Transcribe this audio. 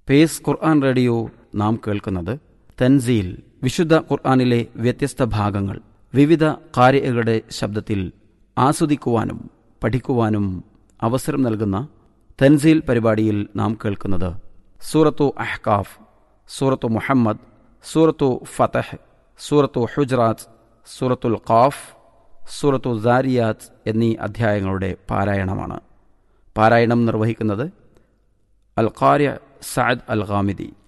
pace ഖുർആൻ radio നാം കേൾക്കുന്നത് തൻസീൽ വിശുദ്ധ ഖുർആനിലെ വ്യത്യസ്ത ഭാഗങ്ങൾ വിവിധ കാര്യകളുടെ ശബ്ദത്തിൽ ആസ്വദിക്കുവാനും പഠിക്കുവാനും അവസരം നൽകുന്ന തൻസീൽ പരിപാടിയിൽ നാം കേൾക്കുന്നത് സൂറത്തു അഹ്കാഫ് സൂറത്തു മുഹമ്മദ് സൂറത്തു ഫതഹ് സൂറത്തു ഹുജ്റാത്ത് സൂറത്തുൽ ഖാഫ് സൂറത്തു സാരിയാത്ത് എന്നീ അധ്യായങ്ങളുടെ പാരായണമാണ് പാരായണം നിർവഹിക്കുന്നത് അൽ ഖാര്യ സഅദ് അൽ ഖാമിദി